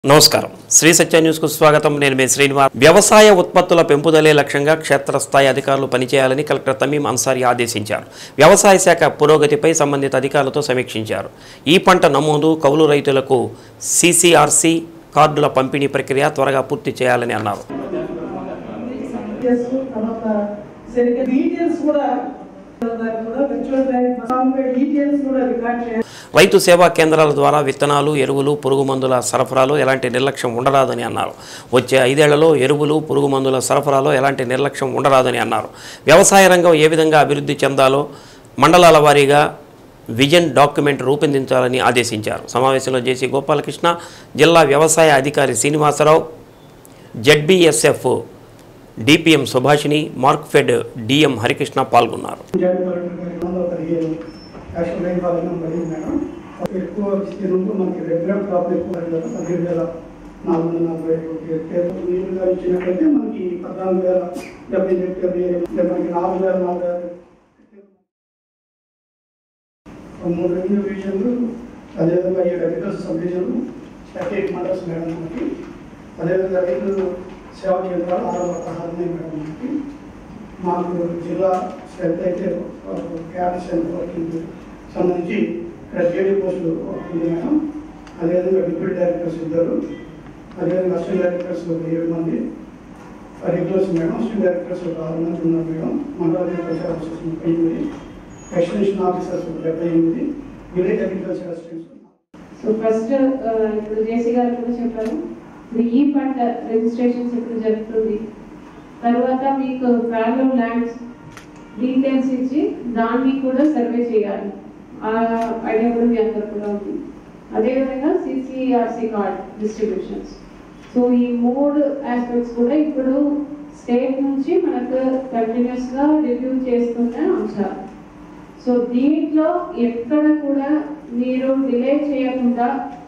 నమస్కారం శ్రీ సత్య న్యూస్కు స్వాగతం నేను మీ శ్రీనివాస్ వ్యవసాయ ఉత్పత్తుల పెంపుదలే లక్ష్యంగా క్షేత్రస్థాయి అధికారులు పనిచేయాలని కలెక్టర్ తమీం అన్సారీ ఆదేశించారు వ్యవసాయ శాఖ పురోగతిపై సంబంధిత అధికారులతో సమీక్షించారు ఈ పంట నమోదు కౌలు రైతులకు సీసీఆర్సీ కార్డుల పంపిణీ ప్రక్రియ త్వరగా పూర్తి చేయాలని అన్నారు డీటెయిల్స్ తర్వాత సరిగ్గా డీటెయిల్స్ కూడా దాన్ని కూడా virtual drive సాఫ్ట్వేర్ డీటెయిల్స్ కూడా రికార్డ్ చేయాలి రైతు సేవా కేంద్రాల ద్వారా విత్తనాలు ఎరువులు పురుగు మందుల సరఫరాలో ఎలాంటి నిర్లక్ష్యం ఉండరాదని అన్నారు వచ్చే ఐదేళ్లలో ఎరువులు పురుగు మందుల సరఫరాలో ఎలాంటి నిర్లక్ష్యం ఉండరాదని అన్నారు వ్యవసాయ రంగం ఏ విధంగా అభివృద్ధి చెందాలో మండలాల వారీగా విజన్ డాక్యుమెంట్ రూపొందించాలని ఆదేశించారు సమావేశంలో జేసీ గోపాలకృష్ణ జిల్లా వ్యవసాయ అధికారి Srinivasarao ZBSF DPM Subhashini Markfed DM Harikrishna పాల్గొన్నారు జాయింట్ కలెక్టర్ గారి వందల పదిహేను యాక్షన్ లైన్ పాలన పడింది మేడం ఎక్కువ విస్తీర్ణంలో మనకి రెగ్యులర్ క్రాప్ ఎక్కువ పడింది కదా పదిహేడు వేల నాలుగు వందల నలభై ఒకటి హెక్టేర్లు నీరుగా ఇచ్చినట్లయితే మనకి పద్నాలుగు వేల డెబ్బై ఎనిమిది హెక్టేర్లు అంటే మనకి నాలుగు వేల నాలుగు వేల హెక్టేర్లు. మూడు రెవెన్యూ డివిజన్లు అదేవిధంగా ఏడు అగ్రికల్చర్ సబ్ డివిజన్లు థర్టీ ఎయిట్ మండల్స్ మేడం మనకి అదేవిధంగా రైతు సేవా కేంద్రాలు ఆరు వందల పదహారు ఉన్నాయి మేడం మనకి మాకు జిల్లా స్ట్రెంత్ అయితే క్యాడర్ స్ట్రెంత్ వర్కింగ్ సంబంధించి ఇక్కడ జేడీ పోస్టులు ఒకటి ఉంది మేడం అదేవిధంగా డిప్యూటీ డైరెక్టర్స్ ఇద్దరు అదేవిధంగా అసిస్టెంట్ డైరెక్టర్స్ ఒక ఏడు మంది రెగ్యులర్స్ మేడం అసిస్టెంట్ డైరెక్టర్స్ ఒక ఆరు మంది ఉన్నారు మేడం మండల అగ్రికల్చర్ ఆఫీసర్స్ ముప్పై ఎనిమిది ఎక్స్టెన్షన్ ఆఫీసర్స్ ఒక డెబ్బై ఎనిమిది village agriculture assistants so first ఇప్పుడు జేసీ గారు కూడా చెప్పారు ఇప్పుడు ఈ పంట రిజిస్ట్రేషన్స్ ఇప్పుడు జరుగుతుంది తర్వాత మీకు ప్యారల్ ల్యాండ్స్ డీటెయిల్స్ ఇచ్చి దాన్ని కూడా సర్వే చేయాలి ఆ ఐడియా కూడా మీ అందరు కూడా ఉంది అదేవిధంగా సిసిఆర్సి కార్డ్ డిస్ట్రిబ్యూషన్స్ సో ఈ మూడు ఆస్పెక్ట్స్ కూడా ఇప్పుడు స్టేట్ నుంచి మనకు కంటిన్యూస్ గా రివ్యూ చేస్తున్న అంశాలు సో దీంట్లో ఎక్కడ కూడా మీరు డిలే చేయకుండా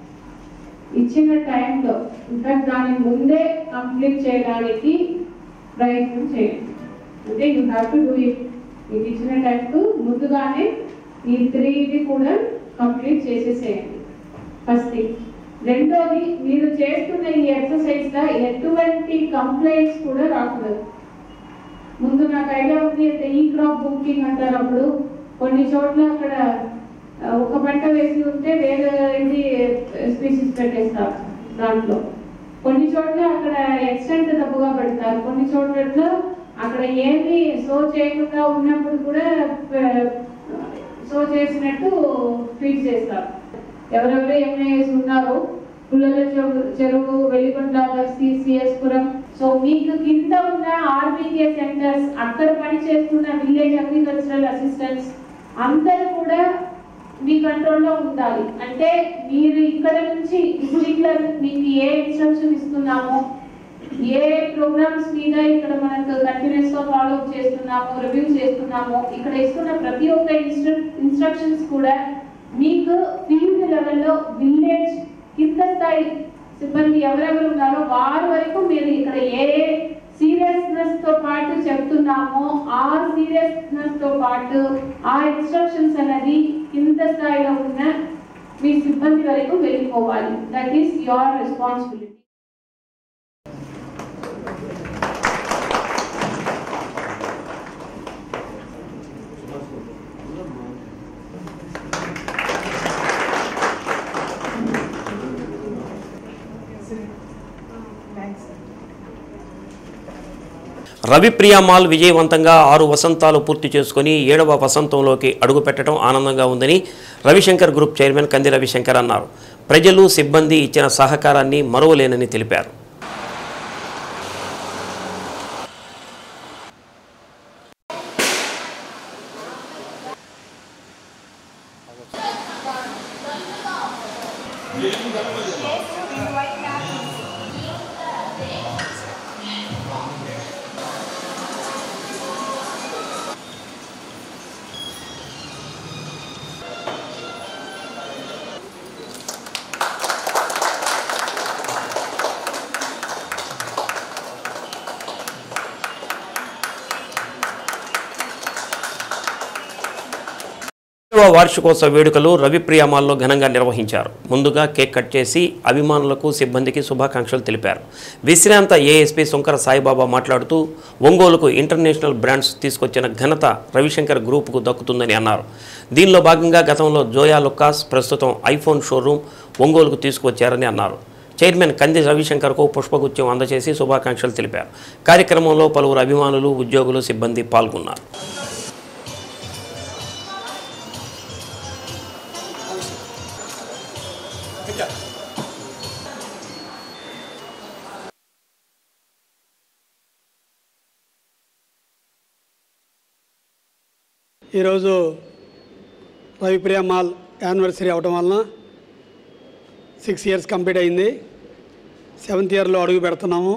ఇచ్చిన టైంలో ఇన్ఫాక్ట్ దాని ముందే కంప్లీట్ చేయడానికి ప్రయత్నం చేయండి అంటే you have to do it మీకు ఇచ్చిన టైంకు ముందుగానే ఈ త్రీది కూడా కంప్లీట్ చేసేసేయండి ఫస్ట్ థింగ్ రెండోది మీరు చేస్తున్న ఈ ఎక్సర్సైజ్ లో ఎటువంటి కంప్లైంట్స్ కూడా రాకూడదు ముందు నాకు ఐడియా ఉంది అంటే ఈ క్రాప్ బుకింగ్ అంటారు అప్పుడు కొన్ని చోట్ల అక్కడ ఆ, ఒక పంట వేసి ఉంటే వేరే ఏంటి స్పీసీస్ పెట్టేస్తారు దాంట్లో కొన్ని చోట్ల అక్కడ ఎక్స్టెంట్ తప్పుగా పెడతారు కొన్ని చోట్ల అక్కడ ఏమి సో చేయకుండా ఉన్నప్పుడు కూడా సో చేసినట్టు ఫీడ్ చేస్తారు ఎవరెవరు ఎంఐఎస్ ఉన్నారో పుల్లల చెరువు- చెరువు వెలిగొండ సిసిఎస్ పురం సో మీకు కింద ఉన్న ఆర్బీకే సెంటర్స్ అక్కడ పని చేస్తున్న విలేజ్ అగ్రికల్చరల్ అసిస్టెంట్స్ అందరూ కూడా మీ కంట్రోల్లో ఉండాలి అంటే మీరు ఇక్కడ నుంచి పర్టికులర్ మీకు ఏ ఇన్స్ట్రక్షన్ ఇస్తున్నామో ఏ ప్రోగ్రామ్స్ మీద ఇక్కడ మనకు కంటిన్యూస్ గా ఫాలో అప్ చేస్తున్నామో రివ్యూ చేస్తున్నామో ఇక్కడ ఇస్తున్న ప్రతి ఒక్క ఇన్స్ట్రక్షన్స్ కూడా మీకు ఫీల్డ్ లెవెల్లో విలేజ్ కింద స్థాయి సిబ్బంది ఎవరెవరు ఉన్నారో వారి వరకు మీరు ఇక్కడ ఏ సీరియస్నెస్ తో పాటు చెప్తున్నామో ఆ సీరియస్నెస్ తో పాటు ఆ ఇన్స్ట్రక్షన్స్ అనేది కింద స్థాయిలో ఉన్న మీ సిబ్బంది వరకు వెళ్ళిపోవాలి that is your responsibility Ravipriya mall విజయవంతంగా ఆరు వసంతాలు పూర్తి చేసుకుని ఏడవ వసంతంలోకి అడుగుపెట్టడం ఆనందంగా ఉందని రవిశంకర్ గ్రూప్ చైర్మన్ కంది రవిశంకర్ అన్నారు ప్రజలు సిబ్బంది ఇచ్చిన సహకారాన్ని మరువలేనని తెలిపారు పదవ వార్షికోత్సవ వేడుకలు రవిప్రియామాల్లో ఘనంగా నిర్వహించారు ముందుగా కేక్ కట్ చేసి అభిమానులకు సిబ్బందికి శుభాకాంక్షలు తెలిపారు విశ్రాంత ఏఎస్పీ శంకర సాయిబాబా మాట్లాడుతూ ఒంగోలుకు ఇంటర్నేషనల్ బ్రాండ్స్ తీసుకొచ్చిన ఘనత రవిశంకర్ గ్రూపుకు దక్కుతుందని అన్నారు దీనిలో భాగంగా గతంలో జోయా లుక్కాస్ ప్రస్తుతం ఐఫోన్ షోరూమ్ ఒంగోలుకు తీసుకువచ్చారని అన్నారు చైర్మన్ కంది రవిశంకర్కు పుష్పగుచ్చం అందజేసి శుభాకాంక్షలు తెలిపారు కార్యక్రమంలో పలువురు అభిమానులు ఉద్యోగులు సిబ్బంది పాల్గొన్నారు ఈరోజు రవిప్రియ మాల్ యానివర్సరీ అవటం వలన సిక్స్ ఇయర్స్ కంప్లీట్ అయింది సెవెంత్ ఇయర్లో అడుగు పెడుతున్నాము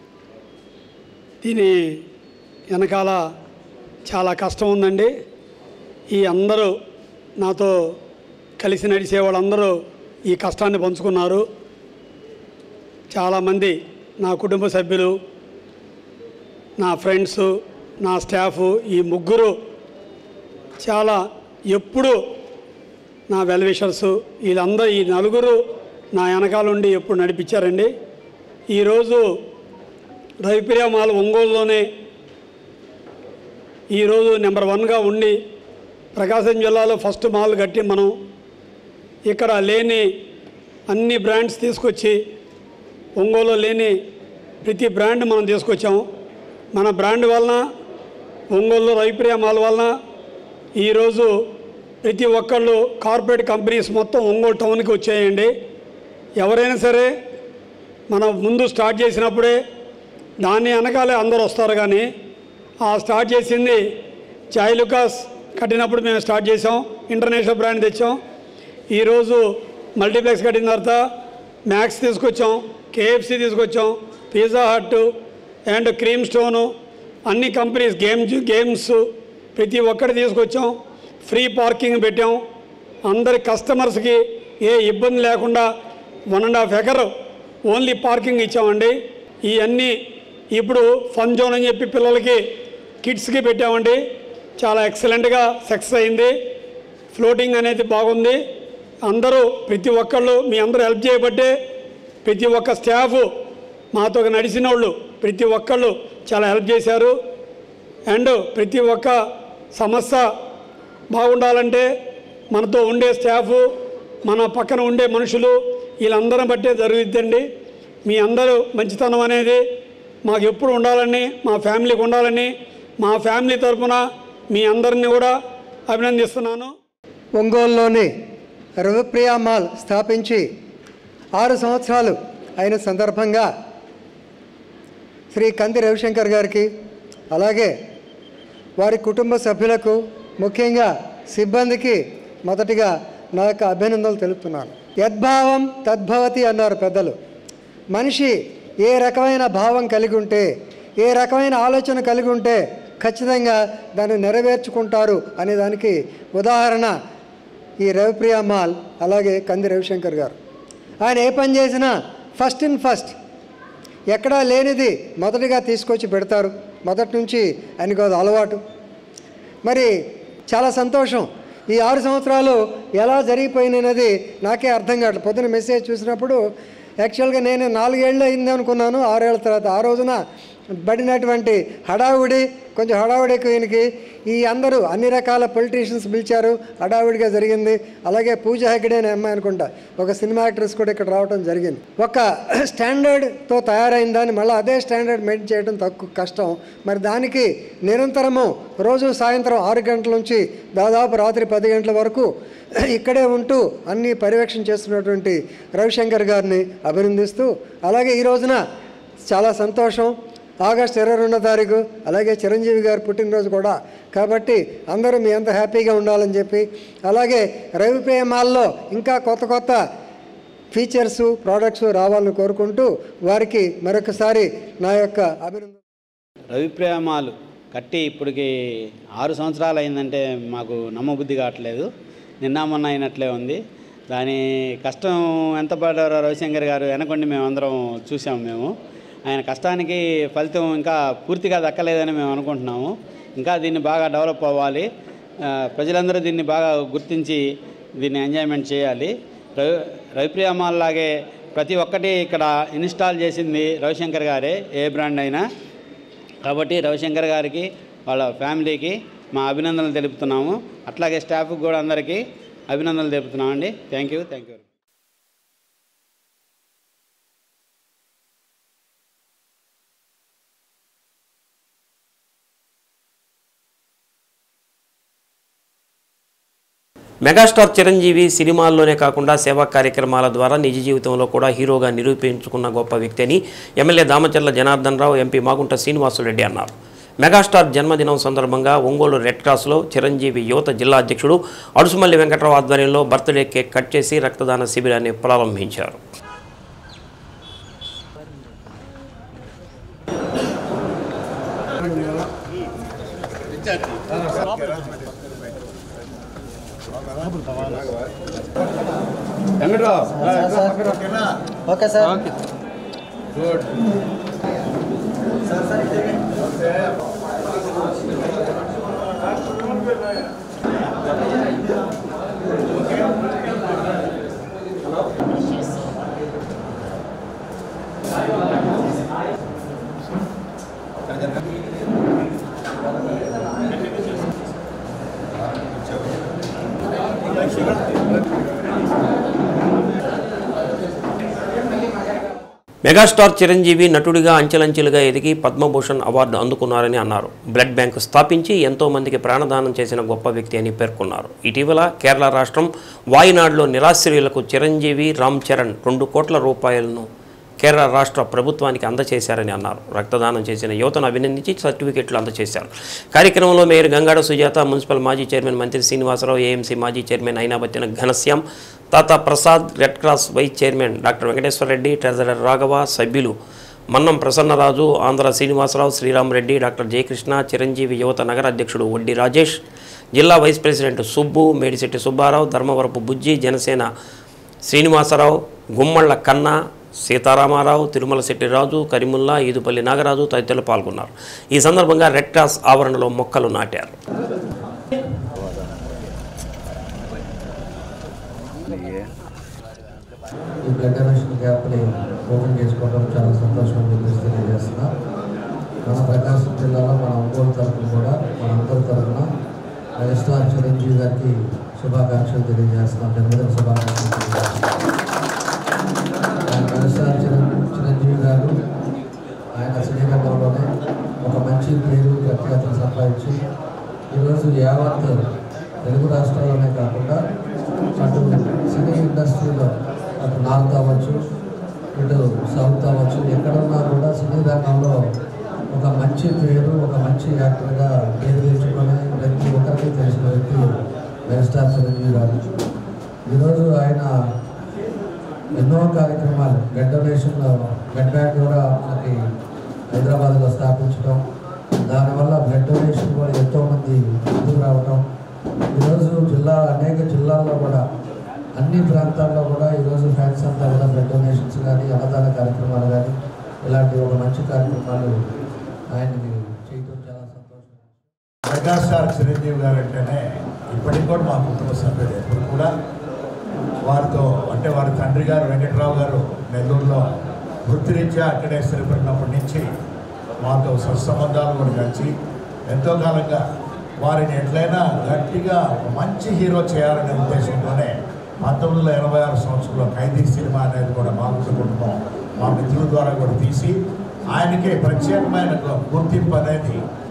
దీని వెనకాల చాలా కష్టం ఉందండి ఈ అందరూ నాతో కలిసి నడిచే వాళ్ళందరూ ఈ కష్టాన్ని పంచుకున్నారు చాలామంది నా కుటుంబ సభ్యులు నా ఫ్రెండ్స్ నా స్టాఫ్ ఈ ముగ్గురు చాలా ఎప్పుడు నా వెల్విషర్స్ వీళ్ళందరూ ఈ నలుగురు నా వెనకాల ఉండి ఎప్పుడు నడిపించారండి ఈరోజు రవిప్రియ మాల్ ఒంగోలులోనే ఈరోజు నెంబర్ వన్గా ఉండి ప్రకాశం జిల్లాలో ఫస్ట్ మాల్ కట్టి మనం ఇక్కడ లేని అన్ని బ్రాండ్స్ తీసుకొచ్చి ఒంగోలులో లేని ప్రతి బ్రాండ్ మనం తీసుకొచ్చాము మన బ్రాండ్ వలన ఒంగోలు రవిప్రియ మాల్ వలన ఈరోజు ప్రతి ఒక్కళ్ళు కార్పొరేట్ కంపెనీస్ మొత్తం ఒంగోలు టౌన్కి వచ్చాయండి ఎవరైనా సరే మనం ముందు స్టార్ట్ చేసినప్పుడే దాన్ని వెనకాలే అందరూ వస్తారు కానీ ఆ స్టార్ట్ చేసింది చాయ్ లుకాస్ కట్టినప్పుడు మేము స్టార్ట్ చేసాం ఇంటర్నేషనల్ బ్రాండ్ తెచ్చాం ఈరోజు మల్టీప్లెక్స్ కట్టిన తర్వాత మ్యాక్స్ తీసుకొచ్చాం కేఎఫ్సి తీసుకొచ్చాం pizza hut and cream stone అన్ని కంపెనీస్ గేమ్స్ గేమ్స్ ప్రతి ఒక్కటి తీసుకొచ్చాం ఫ్రీ పార్కింగ్ పెట్టాం అందరి కస్టమర్స్కి ఏ ఇబ్బంది లేకుండా one and half acre only parking ఇచ్చామండి ఇవన్నీ ఇప్పుడు ఫన్ జోన్ అని చెప్పి పిల్లలకి కిడ్స్కి పెట్టామండి చాలా ఎక్సలెంట్గా సక్సెస్ అయింది ఫ్లోటింగ్ అనేది బాగుంది అందరూ ప్రతి ఒక్కళ్ళు మీ అందరూ హెల్ప్ చేయబట్టే ప్రతి ఒక్క స్టాఫ్ మాతో నడిచిన వాళ్ళు ప్రతి ఒక్కళ్ళు చాలా హెల్ప్ చేశారు అండ్ ప్రతి ఒక్క సమస్య బాగుండాలంటే మనతో ఉండే స్టాఫ్ మన పక్కన ఉండే మనుషులు వీళ్ళందరం బట్టే జరుగుద్దండి మీ అందరూ మంచితనం అనేది మాకు ఎప్పుడు ఉండాలని మా ఫ్యామిలీకి ఉండాలని మా ఫ్యామిలీ తరఫున మీ అందరినీ కూడా అభినందిస్తున్నాను ఒంగోలులోని రవిప్రియ మాల్ స్థాపించి ఆరు సంవత్సరాలు అయిన సందర్భంగా శ్రీ కంది రవిశంకర్ గారికి అలాగే వారి కుటుంబ సభ్యులకు ముఖ్యంగా సిబ్బందికి మొదటిగా నా యొక్క అభినందనలు తెలుపుతున్నాను యద్భావం తద్భవతి అన్నారు పెద్దలు మనిషి ఏ రకమైన భావం కలిగి ఉంటే ఏ రకమైన ఆలోచన కలిగి ఉంటే ఖచ్చితంగా దాన్ని నెరవేర్చుకుంటారు అనే దానికి ఉదాహరణ ఈ రవిప్రియ మాల్ అలాగే కంది రవిశంకర్ గారు ఆయన ఏ పని చేసినా ఫస్ట్ ఇన్ ఫస్ట్ ఎక్కడా లేనిది మొదటిగా తీసుకొచ్చి పెడతారు మొదటి నుంచి ఆయనకు అది అలవాటు మరి చాలా సంతోషం ఈ ఆరు సంవత్సరాలు ఎలా జరిగిపోయినది నాకే అర్థం కావట్లేదు పొద్దున మెసేజ్ చూసినప్పుడు యాక్చువల్గా నేను నాలుగేళ్ళు అయింది అనుకున్నాను ఆరేళ్ల తర్వాత ఆ రోజున పడినటువంటి హడావుడి కొంచెం హడావుడి ఎక్కువ ఈయనకి ఈ అందరూ అన్ని రకాల పొలిటీషియన్స్ పిలిచారు హడావుడిగా జరిగింది అలాగే పూజ హెగ్డే అనే అమ్మాయి అనుకుంటా ఒక సినిమా యాక్ట్రెస్ కూడా ఇక్కడ రావడం జరిగింది ఒక స్టాండర్డ్తో తయారైన దాన్ని మళ్ళీ అదే స్టాండర్డ్ మెయింటైన్ చేయడం తక్కువ కష్టం మరి దానికి నిరంతరము రోజు సాయంత్రం ఆరు గంటల నుంచి దాదాపు రాత్రి పది గంటల వరకు ఇక్కడే ఉంటూ అన్ని పర్యవేక్షణ చేస్తున్నటువంటి రవిశంకర్ గారిని అభినందిస్తూ అలాగే ఈ రోజున చాలా సంతోషం ఆగస్ట్ ఇరవై రెండో తారీఖు అలాగే చిరంజీవి గారి పుట్టినరోజు కూడా కాబట్టి అందరూ మీ అంత హ్యాపీగా ఉండాలని చెప్పి అలాగే రవిప్రియ మాల్లో ఇంకా కొత్త కొత్త ఫీచర్స్ ప్రోడక్ట్స్ రావాలని కోరుకుంటూ వారికి మరొకసారి నా యొక్క అభినందన రవిప్రేమాలు కట్టి ఇప్పటికి ఆరు సంవత్సరాలు అయిందంటే మాకు నమ్మబుద్ధి కావట్లేదు నిన్న మొన్న అయినట్లే ఉంది దాని కష్టం ఎంత పడారో రవిశంకర్ గారు వెనకొండి మేమందరం చూసాము మేము ఆయన కష్టానికి ఫలితం ఇంకా పూర్తిగా దక్కలేదని మేము అనుకుంటున్నాము ఇంకా దీన్ని బాగా డెవలప్ అవ్వాలి ఆ, ప్రజలందరూ దీన్ని బాగా గుర్తించి దీన్ని ఎంజాయ్మెంట్ చేయాలి రవి రవిప్రియ మాల్ లాగే ప్రతి ఒక్కటి ఇక్కడ ఇన్స్టాల్ చేసింది రవిశంకర్ గారే ఏ బ్రాండ్ అయినా కాబట్టి రవిశంకర్ గారికి వాళ్ళ ఫ్యామిలీకి మా అభినందనలు తెలుపుతున్నాము అట్లాగే స్టాఫ్కి కూడా అందరికీ అభినందనలు తెలుపుతున్నామండి thank you thank you megastar Chiranjeevi సినిమాల్లోనే కాకుండా సేవా కార్యక్రమాల ద్వారా నిజ జీవితంలో కూడా హీరోగా నిరూపించుకున్న గొప్ప వ్యక్తి అని ఎమ్మెల్యే దామచర్ల జనార్దన్ రావు ఎంపీ మాగుంట శ్రీనివాసులరెడ్డి అన్నారు మెగాస్టార్ జన్మదినం సందర్భంగా ఒంగోలు రెడ్ క్రాస్లో చిరంజీవి యువత జిల్లా అధ్యక్షుడు అడుసుమల్లి వెంకట్రావు ఆధ్వర్యంలో బర్త్డే కేక్ కట్ చేసి రక్తదాన శిబిరాన్ని ప్రారంభించారు ఓకే సార్ మెగాస్టార్ చిరంజీవి నటుడిగా అంచెలంచెలుగా ఎదిగి పద్మభూషణ్ అవార్డు అందుకున్నారని అన్నారు బ్లడ్ బ్యాంక్ స్థాపించి ఎంతో మందికి ప్రాణదానం చేసిన గొప్ప వ్యక్తి అని పేర్కొన్నారు ఇటీవల కేరళ రాష్ట్రం వాయినాడులో నిరాశ్రయులకు చిరంజీవి రామ్ చరణ్ రెండు కోట్ల రూపాయలను కేరళ రాష్ట్ర ప్రభుత్వానికి అందజేశారని అన్నారు రక్తదానం చేసిన యువతను అభినందించి సర్టిఫికెట్లు అందజేశారు కార్యక్రమంలో మేయర్ గంగాడ సుజాత మున్సిపల్ మాజీ చైర్మన్ మంత్రి శ్రీనివాసరావు ఏఎంసీ మాజీ chairman Ayinabattina Ghanshyam Tata Prasad red cross vice chairman doctor Venkateswara Reddy treasurer Raghava సభ్యులు మన్నం ప్రసన్నరాజు ఆంధ్ర శ్రీనివాసరావు శ్రీరామరెడ్డి డాక్టర్ జయకృష్ణ చిరంజీవి యువత నగర అధ్యక్షుడు వడ్డి రాజేష్ జిల్లా వైస్ ప్రెసిడెంట్ సుబ్బు మేడిశెట్టి సుబ్బారావు ధర్మవరపు బుజ్జి జనసేన శ్రీనివాసరావు గుమ్మళ్ళ కన్నా సీతారామారావు తిరుమల శెట్టి రాజు కరిముల్లా ఈదుపల్లి నాగరాజు తదితరులు పాల్గొన్నారు ఈ సందర్భంగా రెడ్ క్రాస్ ఆవరణలో మొక్కలు నాటారు ఈ బ్లడ్ డొనేషన్ క్యాంప్ని ఓపెన్ చేసుకోవడం చాలా సంతోషం చెప్పేసి తెలియజేస్తున్నా మన ప్రకాశం జిల్లాలో మన ఒంగోలు తరఫున కూడా మన అందరి తరఫున మెగాస్టార్ చిరంజీవి గారికి శుభాకాంక్షలు తెలియజేస్తున్నాం జన్మదిన శుభాకాంక్షలు తెలియజేస్తున్నాం ఆయన మెగాస్టార్ చిరం చిరంజీవి గారు ఆయన సినీ రంగంలోనే ఒక మంచి పేరు ప్రఖ్యాతులు సంపాదించి ఈరోజు యావత్ తెలుగు రాష్ట్రాల్లోనే కాకుండా అటు సినీ ఇండస్ట్రీలో అటు నార్త్ అవ్వచ్చు ఇటు సౌత్ అవ్వచ్చు ఎక్కడున్నా కూడా సినీ రంగంలో ఒక మంచి పేరు ఒక మంచి యాక్టర్గా పేరు తెచ్చుకొని ప్రతి ఒక్కరికి తెలిసిన వ్యక్తి మెగాస్టార్ చిరంజీవి గారు ఈరోజు ఆయన ఎన్నో కార్యక్రమాలు బ్లడ్ డొనేషన్ బ్లడ్ బ్యాంక్ కూడా మనకి హైదరాబాద్లో స్థాపించడం దానివల్ల బ్లడ్ డొనేషన్ కూడా ఎంతోమంది ముందుకు రావటం ఈరోజు జిల్లా అనేక జిల్లాల్లో కూడా అన్ని ప్రాంతాల్లో కూడా ఈరోజు ఫ్యాన్స్ అంతా కూడా బ్లడ్ డొనేషన్స్ కానీ అన్నదాన కార్యక్రమాలు కానీ ఇలాంటి ఒక మంచి కార్యక్రమాలు ఆయనకి చేయడం చాలా సంతోషం మెగాస్టార్ చిరంజీవి గారు అంటేనే ఇప్పటికి కూడా మా కుటుంబ సభ్యులు ఎప్పుడు కూడా వారితో అంటే వారి తండ్రి గారు వెంకటరావు గారు నెల్లూరులో వృత్తిరీత్యా అక్కడే స్థిరపడినప్పటి నుంచి మాతో సత్సంబంధాలు కూడా కలిసి ఎంతో కాలంగా వారిని ఎట్లయినా గట్టిగా ఒక మంచి హీరో చేయాలనే ఉద్దేశంతోనే పంతొమ్మిది వందల ఎనభై ఆరు సంవత్సరంలో ఖైదీ సినిమా అనేది కూడా మా కుటుంబం మా మిత్రుల ద్వారా కూడా తీసి ఆయనకే ప్రత్యేకమైన గుర్తింపు అనేది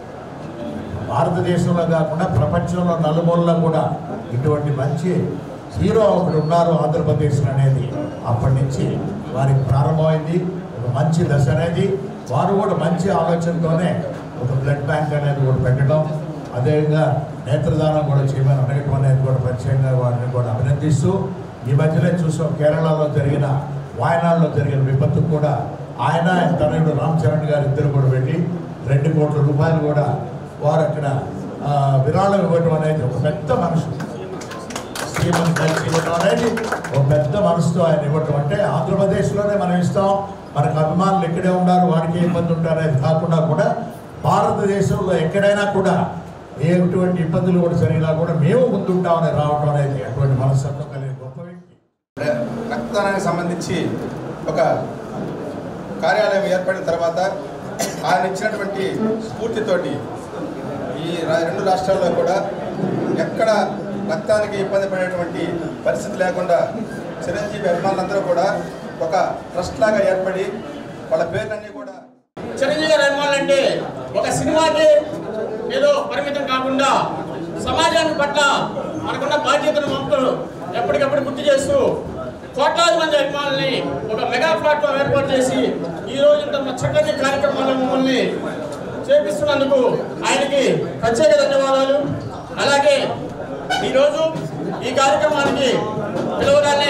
భారతదేశంలో కాకుండా ప్రపంచంలో నలుమూలలో కూడా ఇటువంటి మంచి హీరో ఒకడు ఉన్నారు ఆంధ్రప్రదేశ్లో అనేది అప్పటి నుంచి వారికి ప్రారంభమైంది ఒక మంచి దశ అనేది వారు కూడా మంచి ఆలోచనతోనే ఒక బ్లడ్ బ్యాంక్ అనేది కూడా పెట్టడం అదేవిధంగా నేత్రదానం కూడా చేయమని అడగటం అనేది కూడా ప్రత్యేకంగా వారిని కూడా అభినందిస్తూ ఈ మధ్యనే చూసాం కేరళలో జరిగిన వాయనాడులో జరిగిన విపత్తు కూడా ఆయన తనయుడు రామ్ చరణ్ గారు ఇద్దరు కూడా వెళ్ళి రెండు కోట్ల రూపాయలు కూడా వారు అక్కడ ఆ, విరాళం ఇవ్వడం అనేది ఒక పెద్ద మనసు శ్రీమతి కలిసి ఇవ్వడం అనేది ఒక పెద్ద మనసుతో ఆయన ఇవ్వటం అంటే ఆంధ్రప్రదేశ్లోనే మనం ఇస్తాం మనకు అభిమానులు ఇక్కడే ఉన్నారు వారికి ఏ ఇబ్బంది ఉంటారు అనేది కాకుండా కూడా భారతదేశంలో ఎక్కడైనా కూడా ఏ ఎటువంటి ఇబ్బందులు కూడా జరిగినా కూడా మేము ముందుంటామని రావడం అనేది అటువంటి మనస్తత్వం కలిగిన గొప్ప వ్యక్తి రక్తదానానికి సంబంధించి ఒక కార్యాలయం ఏర్పడిన తర్వాత ఆయన ఇచ్చినటువంటి స్ఫూర్తితోటి ఈ రా- రెండు రాష్ట్రాల్లో కూడా ఎక్కడ రక్తానికి ఇబ్బంది పడేటువంటి పరిస్థితి లేకుండా చిరంజీవి అభిమానులందరూ కూడా ఒక ట్రస్ట్ లాగా ఏర్పడి వాళ్ళ పేర్లన్నీ కూడా చిరంజీవి గారి అభిమానులు అంటే ఒక సినిమాకి ఏదో పరిమితం కాకుండా సమాజానికి పట్ల మనకున్న బాధ్యతను మొత్తం ఎప్పటికప్పుడు గుర్తు చేస్తూ కోట్లాది మంది అభిమానుల్ని ఒక మెగా ప్లాట్ఫామ్ ఏర్పాటు చేసి ఈ రోజు ఇంత చక్కటి కార్యక్రమాలు మమ్మల్ని చేపిస్తున్నందుకు ఆయనకి ప్రత్యేక ధన్యవాదాలు అలాగే ఈరోజు ఈ కార్యక్రమానికి పిలవగానే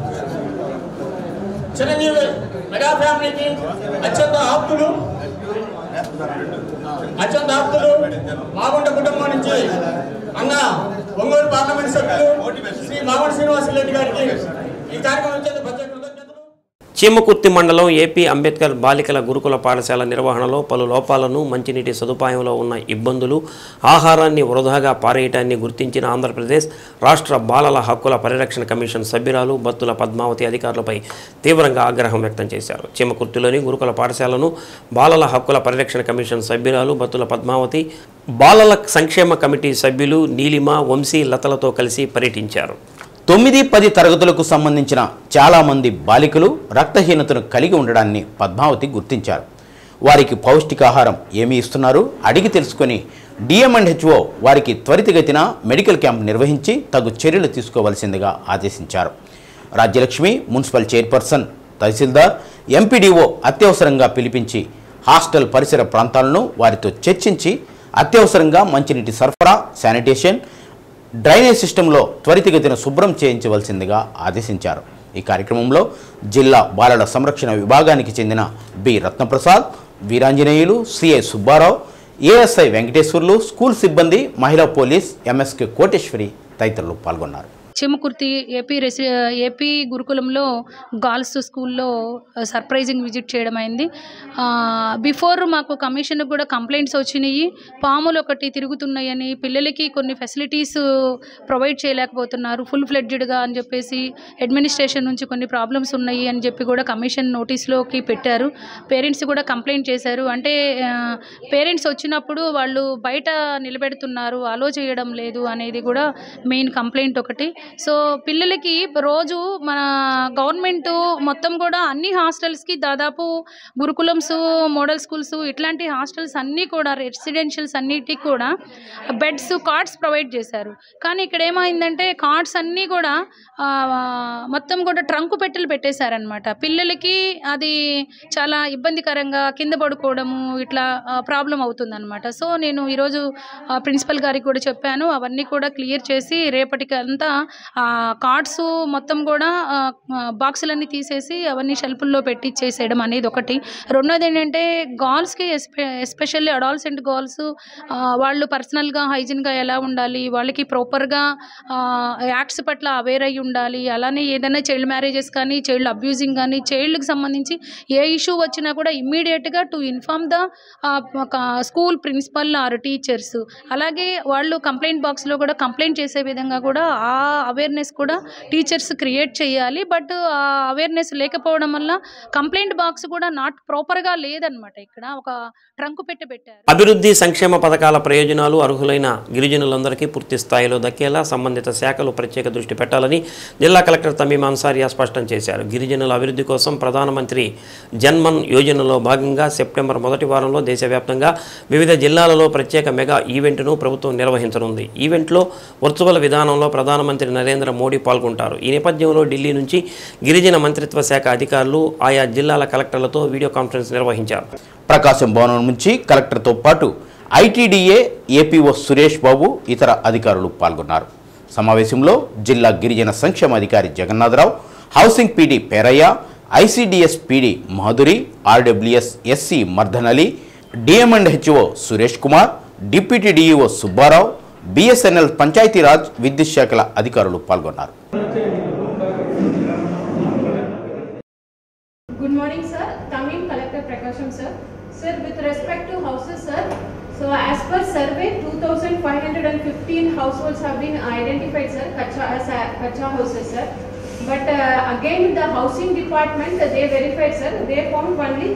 చిరంజీవి మెగా ఫ్యామిలీకి అత్యంత ఆప్తులు అత్యంత ఆప్తులు మాగుంట కుటుంబం నుంచి అన్న ఒంగోలు పార్లమెంట్ సభ్యులు శ్రీ మాగుంట శ్రీనివాస రెడ్డి గారికి ఈ కార్యక్రమం వచ్చేది ప్రత్యేక కృతజ్ఞతలు చీమకుర్తి మండలం ఏపీ అంబేద్కర్ బాలికల గురుకుల పాఠశాల నిర్వహణలో పలు లోపాలను మంచినీటి సదుపాయంలో ఉన్న ఇబ్బందులు ఆహారాన్ని వృధాగా పారేయటాన్ని గుర్తించిన ఆంధ్రప్రదేశ్ రాష్ట్ర బాలల హక్కుల పరిరక్షణ కమిషన్ సభ్యురాలు బత్తుల పద్మావతి అధికారులపై తీవ్రంగా ఆగ్రహం వ్యక్తం చేశారు చీమకుర్తిలోని గురుకుల పాఠశాలను బాలల హక్కుల పరిరక్షణ కమిషన్ సభ్యురాలు బత్తుల పద్మావతి బాలల సంక్షేమ కమిటీ సభ్యులు నీలిమ వంశీ లతలతో కలిసి పర్యటించారు తొమ్మిది పది తరగతులకు సంబంధించిన చాలామంది బాలికలు రక్తహీనతను కలిగి ఉండడాన్ని పద్మావతి గుర్తించారు వారికి పౌష్టికాహారం ఏమి ఇస్తున్నారు అడిగి తెలుసుకొని డిఎంఎండ్హెచ్ఓ వారికి త్వరితగతిన మెడికల్ క్యాంప్ నిర్వహించి తగు చర్యలు తీసుకోవలసిందిగా ఆదేశించారు Rajyalakshmi municipal chairperson tahsildar MPDO అత్యవసరంగా పిలిపించి హాస్టల్ పరిసర ప్రాంతాలను వారితో చర్చించి అత్యవసరంగా మంచినీటి సరఫరా శానిటేషన్ డ్రైనేజ్ సిస్టంలో త్వరితగతిన శుభ్రం చేయించవలసిందిగా ఆదేశించారు ఈ కార్యక్రమంలో జిల్లా బాలల సంరక్షణ విభాగానికి చెందిన B Ratnaprasad Veeranjaneyulu CI Subbarao ASI Venkateswarlu school సిబ్బంది మహిళా పోలీస్ ఎంఎస్కే కోటేశ్వరి తదితరులు పాల్గొన్నారు చిమ్మకుర్తి ఏపీ రెసి ఏపీ గురుకులంలో గర్ల్స్ స్కూల్లో సర్ప్రైజింగ్ విజిట్ చేయడం అయింది ఆ, బిఫోర్ మాకు కమిషన్కి కూడా కంప్లైంట్స్ వచ్చినాయి పాములు ఒకటి తిరుగుతున్నాయని పిల్లలకి కొన్ని ఫెసిలిటీస్ ప్రొవైడ్ చేయలేకపోతున్నారు ఫుల్ ఫ్లెడ్జ్డ్గా అని చెప్పేసి అడ్మినిస్ట్రేషన్ నుంచి కొన్ని ప్రాబ్లమ్స్ ఉన్నాయి అని చెప్పి కూడా కమిషన్ నోటీస్లోకి పెట్టారు పేరెంట్స్ కూడా కంప్లైంట్ చేశారు అంటే పేరెంట్స్ వచ్చినప్పుడు వాళ్ళు బయట నిలబెడుతున్నారు అలో చేయడం లేదు అనేది కూడా మెయిన్ కంప్లైంట్ ఒకటి సో పిల్లలకి రోజు మన గవర్నమెంట్ మొత్తం కూడా అన్ని హాస్టల్స్కి దాదాపు గురుకులమ్స్ మోడల్ స్కూల్స్ ఇట్లాంటి హాస్టల్స్ అన్నీ కూడా రెసిడెన్షియల్స్ అన్నిటికి కూడా బెడ్స్ కార్డ్స్ ప్రొవైడ్ చేశారు కానీ ఇక్కడ ఏమైందంటే కార్డ్స్ అన్నీ కూడా ఆ, మొత్తం కూడా ట్రంకు పెట్టెలు పెట్టేశారనమాట పిల్లలకి అది చాలా ఇబ్బందికరంగా కింద పడుకోవడము ఇట్లా ప్రాబ్లం అవుతుందన్నమాట సో నేను ఈరోజు ఆ, ప్రిన్సిపల్ గారికి కూడా చెప్పాను అవన్నీ కూడా క్లియర్ చేసి రేపటికి అంతా కార్డ్స్ మొత్తం కూడా ఆ, ఆ, బాక్సులన్నీ తీసేసి అవన్నీ షెల్ఫుల్లో పెట్టి ఇచ్చేసేయడం అనేది ఒకటి రెండోది ఏంటంటే గర్ల్స్కి ఎస్పె ఎస్పెషల్లీ అడాల్సెంట్ గర్ల్స్ వాళ్ళు పర్సనల్గా హైజీన్గా ఎలా ఉండాలి వాళ్ళకి ప్రాపర్గా యాక్ట్స్ పట్ల అవేర్ అయి ఉండాలి అలానే ఏదైనా చైల్డ్ మ్యారేజెస్ కానీ చైల్డ్ అబ్యూజింగ్ కానీ చైల్డ్కి సంబంధించి ఏ ఇష్యూ వచ్చినా కూడా ఇమ్మీడియట్గా to inform the school principal or teachers అలాగే వాళ్ళు కంప్లైంట్ బాక్స్లో కూడా కంప్లైంట్ చేసే విధంగా కూడా ఆ అవేర్నెస్ కూడా టీచర్స్ క్రియేట్ చేయాలి బట్ ఆ అవేర్నెస్ లేకపోవడం వల్ల కంప్లైంట్ బాక్స్ కూడా నాట్ ప్రాపర్గా లేదనమాట ఇక్కడ ఒక ట్రంకు పెట్టి పెట్టారు అభివృద్ధి సంక్షేమ పథకాల ప్రయోజనాలు అర్హులైన గిరిజనులందరికీ పూర్తి స్థాయిలో దక్కేలా సంబంధిత శాఖలు ప్రత్యేక దృష్టి పెట్టాలని జిల్లా కలెక్టర్ తమీం అన్సారియా స్పష్టం చేశారు గిరిజనుల అభివృద్ధి కోసం ప్రధానమంత్రి జన్మన్ యోజనలో భాగంగా సెప్టెంబర్ మొదటి వారంలో దేశవ్యాప్తంగా వివిధ జిల్లాలలో ప్రత్యేక మెగా ఈవెంట్ను ప్రభుత్వం నిర్వహించనుంది ఈవెంట్లో వర్చువల్ విధానంలో ప్రధానమంత్రి నరేంద్ర మోడీ పాల్గొంటారు ఈ నేపథ్యంలో ఢిల్లీ నుంచి గిరిజన మంత్రిత్వ శాఖ అధికారులు ఆయా జిల్లాల కలెక్టర్లతో వీడియో కాన్ఫరెన్స్ నిర్వహించారు ప్రకాశం భవనం నుంచి కలెక్టర్తో పాటు ఐటీడీఏ ఏపీఓ సురేష్ బాబు ఇతర అధికారులు పాల్గొన్నారు సమావేశంలో జిల్లా గిరిజన సంక్షేమ అధికారి Jagannatharao housing PD Perayya ICDS PD Madhuri RWS SC Mardan Ali DM and HO Suresh Kumar deputy DEO Subbarao BSNL Panchayatraj విద్యుత్ శాఖల అధికారులు పాల్గొన్నారు Good morning, sir. Tamim Collector Prakasham, sir. Sir, with respect to houses, sir, so as per survey, 2,515 households have been identified, sir, Kacha, as uh, Kacha houses, sir. But uh, again, the housing department, uh, they verified, sir, they found only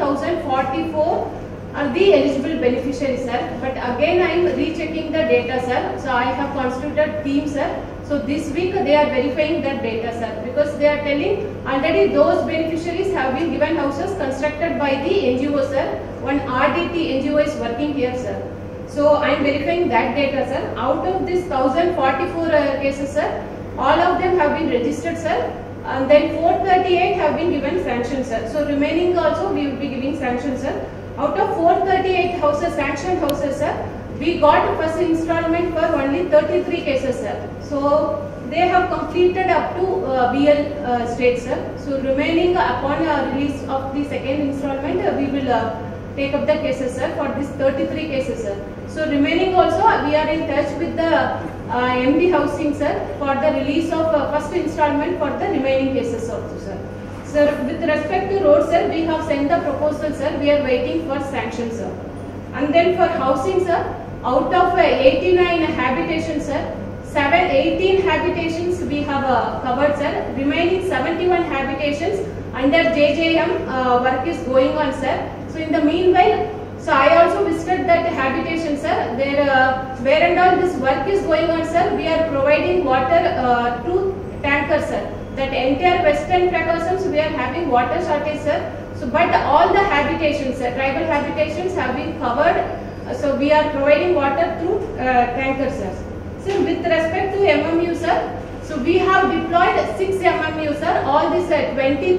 1,044 are the eligible beneficiaries, sir. But again, I am rechecking the data, sir. So I have constituted team, sir. So this week they are verifying that data, sir, because they are telling already those beneficiaries have been given houses constructed by the NGO, sir. One RDT NGO is working here, sir. So I am verifying that data, sir. Out of this 1044 uh, cases, sir, all of them have been registered, sir. And then 438 have been given sanction, sir. So remaining also we will be giving sanction, sir. Out of 438 houses, sanctioned houses, sir, we got first installment for only 33 cases, sir. So they have completed up to uh, BL uh, stage, sir. So remaining upon uh, release of the second installment, uh, we will uh, take up the cases, sir, for this 33 cases, sir. So remaining also, uh, we are in touch with the uh, MD housing, sir, for the release of uh, first installment for the remaining cases also, sir. Sir, with respect to roads, sir, we have sent the proposal, sir. We are waiting for sanction, sir. And then for housing, sir, out of uh, 89 habitations, sir, seven, 18 habitations we have uh, covered, sir. Remaining 71 habitations under JJM uh, work is going on, sir. So in the meanwhile, so I also visited that habitation, sir. There, uh, where and all this work is going on, sir, we are providing water uh, to tankers, sir. That entire western Prakasams, we are having water shortage, sir. So, but all the habitations, sir, tribal habitations have been covered. Uh, so, we are providing water through uh, tankers, sir. So, with respect to MMU, sir, so we have deployed 6 MMU, sir. All these uh,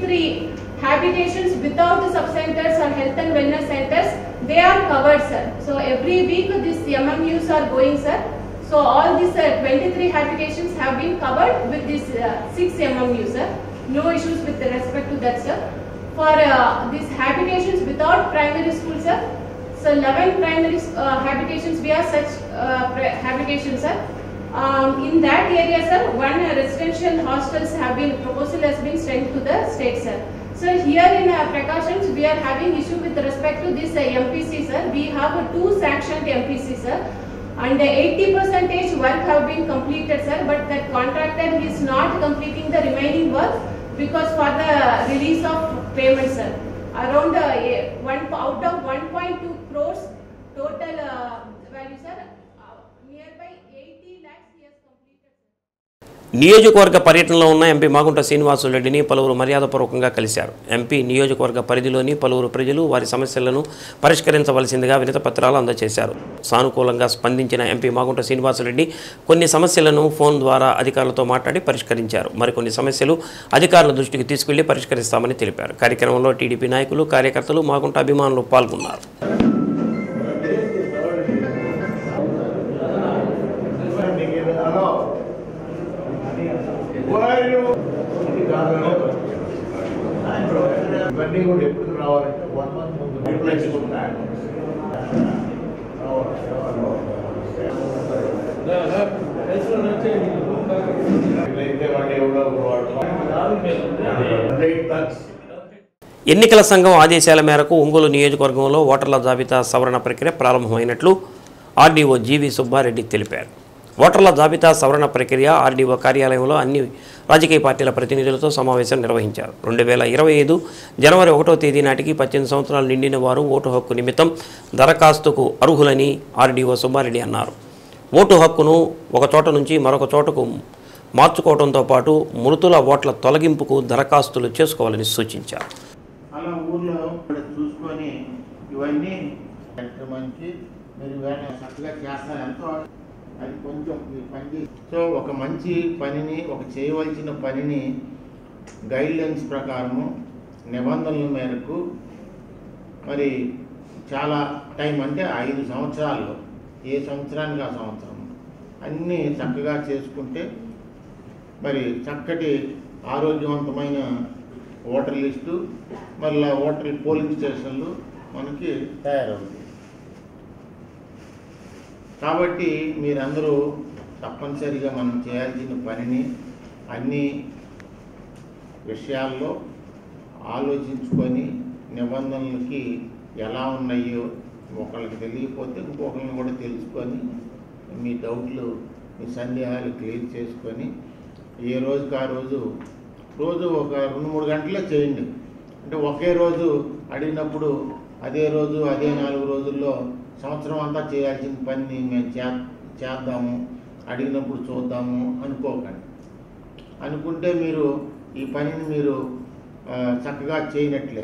23 habitations without the sub-centers or health and wellness centers, they are covered, sir. So, every week these MMUs are going, sir. So all these uh, 23 habitations have been covered with this uh, 6 MMU, sir. No issues with respect to that, sir. For uh, these habitations without primary school, sir. So 11 primary uh, habitations, we have such uh, pri- habitations, sir. Um, in that area, sir, one uh, residential hostels have been, proposal has been sent to the state, sir. So here in uh, precautions, we are having issue with respect to this uh, MPC, sir. We have uh, two sanctioned MPC, sir and 80 percentage work have been completed sir but that contractor is not completing the remaining work because for the release of payment sir around uh, eh, one out of 1.2 crores total uh, value sir uh, nearby 80 lakhs he has completed నియోజకవర్గ పర్యటనలో ఉన్న MP Magunta శ్రీనివాసులరెడ్డిని పలువురు మర్యాదపూర్వకంగా కలిశారు MP నియోజకవర్గ పరిధిలోని పలువురు ప్రజలు వారి సమస్యలను పరిష్కరించవలసిందిగా వినత పత్రాలు అందజేశారు సానుకూలంగా స్పందించిన ఎంపీ మాగుంట శ్రీనివాసులరెడ్డి కొన్ని సమస్యలను ఫోన్ ద్వారా అధికారులతో మాట్లాడి పరిష్కరించారు మరికొన్ని సమస్యలు అధికారుల దృష్టికి తీసుకెళ్లి పరిష్కరిస్తామని తెలిపారు కార్యక్రమంలో టీడీపీ నాయకులు కార్యకర్తలు మాగుంట అభిమానులు పాల్గొన్నారు ఇవన్నీ కూడా ఎప్పుడు రావాలంటే వన్ మంత్ ముందు రిప్లేస్మెంట్ ఇట్లయితే వాడు ఎవడో వాడు థ్యాంక్స్ ఎన్నికల సంఘం ఆదేశాల మేరకు ఒంగోలు నియోజకవర్గంలో ఓటర్ల జాబితా సవరణ ప్రక్రియ ప్రారంభమైనట్లు ఆర్డీఓ జీవి సుబ్బారెడ్డి తెలిపారు ఓటర్ల జాబితా సవరణ ప్రక్రియ ఆర్డీఓ కార్యాలయంలో అన్ని రాజకీయ పార్టీల ప్రతినిధులతో సమావేశం నిర్వహించారు రెండు వేల ఇరవై ఐదు జనవరి ఒకటో తేదీ నాటికి పద్దెనిమిది సంవత్సరాలు నిండిన వారు ఓటు హక్కు నిమిత్తం దరఖాస్తుకు అర్హులని ఆర్డీఓ సుబ్బారెడ్డి అన్నారు ఓటు హక్కును ఒక చోట నుంచి మరొక చోటకు మార్చుకోవడంతో పాటు మృతుల ఓట్ల తొలగింపుకు దరఖాస్తులు చేసుకోవాలని సూచించారు అలా ఊర్లో ఇక్కడ చూసుకొని ఇవన్నీ కార్యక్రమానికి మీరు ఇవన్నీ చక్కగా చేస్తారు ఎంతో అది కొంచెం మీరు పని చేసి సో ఒక మంచి పనిని ఒక చేయవలసిన పనిని గైడ్ లైన్స్ ప్రకారము నిబంధనల మేరకు మరి చాలా టైం అంటే ఐదు సంవత్సరాల్లో ఏ సంవత్సరానికి ఆ సంవత్సరం అన్నీ చక్కగా చేసుకుంటే మరి చక్కటి ఆరోగ్యవంతమైన ఓటర్ లిస్టు మళ్ళీ ఓటర్ పోలింగ్ స్టేషన్లు మనకి తయారవుతాయి కాబట్టి మీరందరూ తప్పనిసరిగా మనం చేయాల్సిన పనిని అన్ని విషయాల్లో ఆలోచించుకొని నిబంధనలకి ఎలా ఉన్నాయో ఒకళ్ళకి తెలియకపోతే ఇంకొకరిని కూడా తెలుసుకొని మీ డౌట్లు మీ సందేహాలు క్లియర్ చేసుకొని ఏ రోజుకి ఆ రోజు రోజు ఒక రెండు మూడు గంటలే చేయండి అంటే ఒకే రోజు అడిగినప్పుడు అదే రోజు అదే నాలుగు రోజుల్లో సంవత్సరం అంతా చేయాల్సిన పని మేము చే చేద్దాము అడిగినప్పుడు చూద్దాము అనుకోకండి అనుకుంటే మీరు ఈ పనిని మీరు ఆ, చక్కగా చేయనట్లే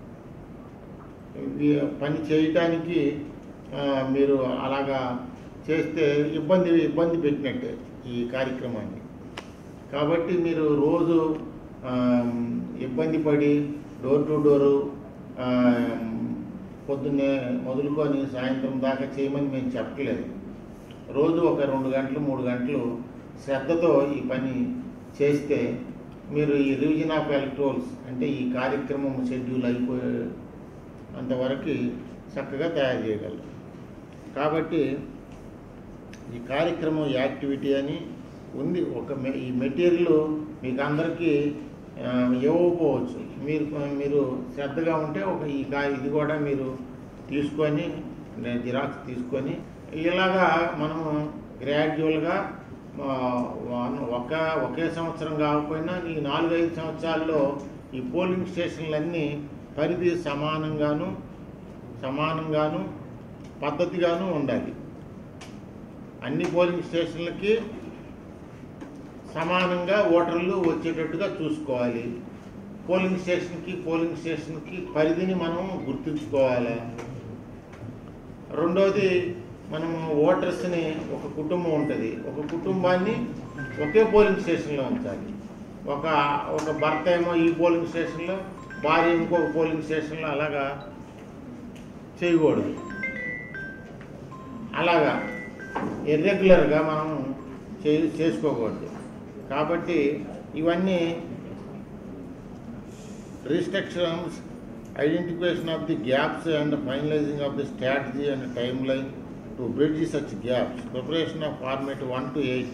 ఈ పని చేయటానికి ఆ, మీరు అలాగా చేస్తే ఇబ్బంది ఇబ్బంది పెట్టినట్టే ఈ కార్యక్రమాన్ని కాబట్టి మీరు రోజు ఆ, ఇబ్బంది పడి డోర్ టు డోరు ఆ, పొద్దున్నే మొదలుకొని సాయంత్రం దాకా చేయమని మేము చెప్పలేదు రోజు ఒక రెండు గంటలు మూడు గంటలు శ్రద్ధతో ఈ పని చేస్తే మీరు ఈ రివిజన్ ఆఫ్ ఎలక్ట్రోల్స్ అంటే ఈ కార్యక్రమం షెడ్యూల్ అయిపోయే అంతవరకు చక్కగా తయారు చేయగలరు కాబట్టి ఈ కార్యక్రమం యాక్టివిటీ అని ఉంది ఒక మె- ఈ మెటీరియల్ మీకు అందరికీ ఆ, ఇవ్వకపోవచ్చు మీరు మీరు శ్రద్ధగా ఉంటే ఒక ఈ కా ఇది కూడా మీరు తీసుకొని నే- జిరాక్స్ తీసుకొని ఇలాగా మనము గ్రాడ్యువల్గా ఆ, వన్- ఒక ఒకే సంవత్సరం కాకపోయినా ఈ నాలుగైదు సంవత్సరాల్లో ఈ పోలింగ్ స్టేషన్లన్నీ పరిధి సమానంగాను సమానంగాను పద్ధతిగాను ఉండాలి అన్ని పోలింగ్ స్టేషన్లకి సమానంగా ఓటర్లు వచ్చేటట్టుగా చూసుకోవాలి పోలింగ్ స్టేషన్కి పోలింగ్ స్టేషన్కి పరిధిని మనం గుర్తుంచుకోవాలి రెండోది మనము ఓటర్స్ని ఒక కుటుంబం ఉంటుంది ఒక కుటుంబాన్ని ఒకే పోలింగ్ స్టేషన్లో ఉంచాలి ఒక ఒక భర్త ఏమో ఈ పోలింగ్ స్టేషన్లో భార్య ఇంకొక పోలింగ్ స్టేషన్లో అలాగా చేయకూడదు అలాగా ఇర్రెగ్యులర్గా మనం చే చేసుకోకూడదు కాబట్టి ఇవన్నీ restrictions, identification of the gaps and finalizing of the strategy and timeline to bridge such gaps, preparation of format 1 to 8,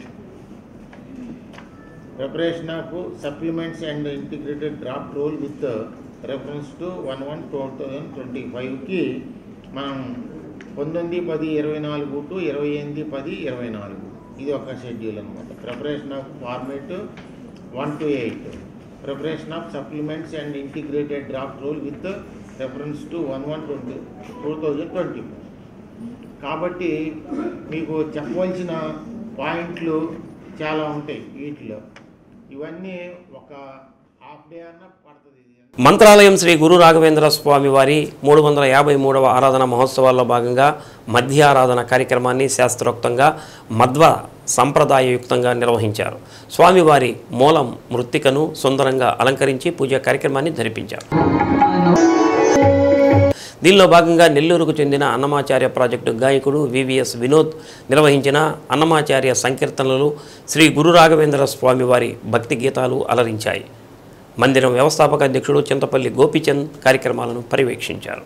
preparation of supplements and integrated draft rule with uh, reference to 1-1-2025కి మనం పంతొమ్మిది పది ఇరవై నాలుగు to ఇరవై ఎనిమిది పది ఇరవై నాలుగు ఇది ఒక షెడ్యూల్ అనమాట preparation of format one two eight preparation of supplements and integrated draft rule with reference to one one twenty two thousand twenty కాబట్టి మీకు చెప్పవలసిన పాయింట్లు చాలా ఉంటాయి వీటిలో ఇవన్నీ ఒక హాఫ్ డే అన్న పడుతుంది మంత్రాలయం శ్రీ గురు రాఘవేంద్ర స్వామి వారి మూడు వందల యాభై మూడవ ఆరాధన మహోత్సవాల్లో భాగంగా మధ్య ఆరాధన కార్యక్రమాన్ని శాస్త్రోక్తంగా మధ్వ సంప్రదాయయుక్తంగా నిర్వహించారు స్వామివారి మూలం మృత్తికను సుందరంగా అలంకరించి పూజా కార్యక్రమాన్ని జరిపించారు దీనిలో భాగంగా నెల్లూరుకు చెందిన అన్నమాచార్య ప్రాజెక్టు గాయకుడు వివిఎస్ వినోద్ నిర్వహించిన అన్నమాచార్య సంకీర్తనలు శ్రీ గురు రాఘవేంద్ర స్వామివారి భక్తి గీతాలు అలరించాయి మందిరం వ్యవస్థాపక అధ్యక్షుడు చింతపల్లి గోపీచంద్ కార్యక్రమాలను పర్యవేక్షించారు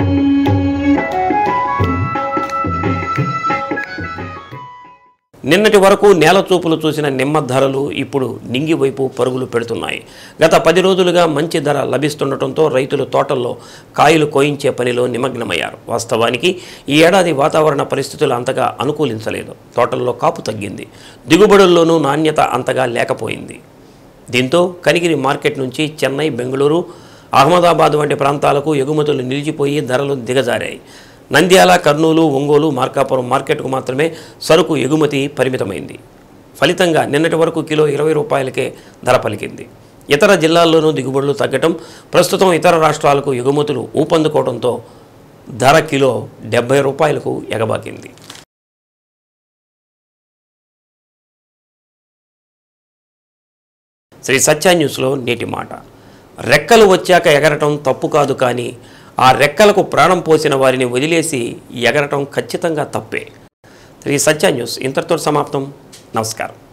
నిన్నటి నిన్నటి వరకు నేల చూపులు చూసిన నిమ్మ ధరలు ఇప్పుడు నింగి వైపు పరుగులు పెడుతున్నాయి గత పది రోజులుగా మంచి ధర లభిస్తుండటంతో రైతులు తోటల్లో కాయలు కోయించే పనిలో నిమగ్నమయ్యారు వాస్తవానికి ఈ ఏడాది వాతావరణ పరిస్థితులు అంతగా అనుకూలించలేదు తోటల్లో కాపు తగ్గింది దిగుబడుల్లోనూ నాణ్యత అంతగా లేకపోయింది దీంతో కనిగిరి మార్కెట్ నుంచి చెన్నై బెంగళూరు అహ్మదాబాద్ వంటి ప్రాంతాలకు ఎగుమతులు నిలిచిపోయి ధరలు దిగజారాయి నంద్యాల కర్నూలు ఒంగోలు మార్కాపురం మార్కెట్కు మాత్రమే సరుకు ఎగుమతి పరిమితమైంది ఫలితంగా నిన్నటి వరకు కిలో ఇరవై రూపాయలకే ధర పలికింది ఇతర జిల్లాల్లోనూ దిగుబడులు తగ్గటం ప్రస్తుతం ఇతర రాష్ట్రాలకు ఎగుమతులు ఊపందుకోవడంతో ధర కిలో డెబ్బై రూపాయలకు ఎగబాకింది శ్రీ సత్య న్యూస్లో నేటి మాట రెక్కలు వచ్చాక ఎగరటం తప్పు కాదు కానీ ఆ రెక్కలకు ప్రాణం పోసిన వారిని వదిలేసి ఎగరటం ఖచ్చితంగా తప్పే శ్రీ సత్య న్యూస్ ఇంతటితో సమాప్తం నమస్కారం